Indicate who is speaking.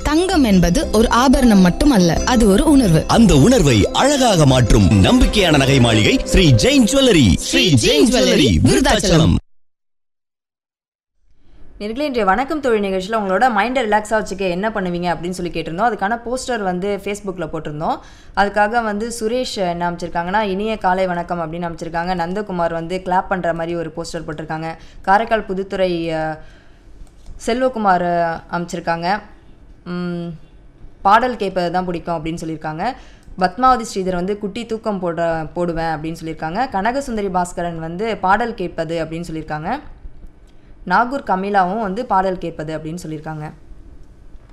Speaker 1: தங்கம் என்பது ஒரு ஆபரணம் மட்டுமல்ல அது ஒரு உணர்வு
Speaker 2: அந்த உணர்வை அழகாக மாற்றும் நம்பிக்கையான நகை மாளிகை ஸ்ரீ ஜெயின் ஜுவல்லரி ஸ்ரீ ஜெயின் ஜுவல்லரி விருதாச்சலம்
Speaker 3: நேர்களே இன்றைய வணக்கம் தொழில் நிகழ்ச்சியில் உங்களோட மைண்டை ரிலாக்ஸாக வச்சுக்க என்ன பண்ணுவீங்க அப்படின்னு சொல்லி கேட்டிருந்தோம் அதுக்கான போஸ்டர் வந்து ஃபேஸ்புக்கில் போட்டிருந்தோம் அதுக்காக வந்து சுரேஷ் என்ன அமைச்சிருக்காங்கன்னா இனிய காலை வணக்கம் அப்படின்னு அமைச்சிருக்காங்க நந்தகுமார் வந்து கிளாப் பண்ணுற மாதிரி ஒரு போஸ்டர் போட்டிருக்காங்க காரைக்கால் புதுத்துறை அஹ், செல்வகுமார் அஹ், அமைச்சிருக்காங்க உம், பாடல் கேட்பது தான் பிடிக்கும் அப்படின்னு சொல்லியிருக்காங்க பத்மாவதி ஸ்ரீதர் வந்து குட்டி தூக்கம் போட போடுவேன் அப்படின்னு சொல்லியிருக்காங்க கனகசுந்தரி பாஸ்கரன் வந்து பாடல் கேட்பது அப்படின்னு சொல்லியிருக்காங்க நாகூர் கமிலாவும் வந்து பாடல் கேட்பது அப்படின்னு சொல்லியிருக்காங்க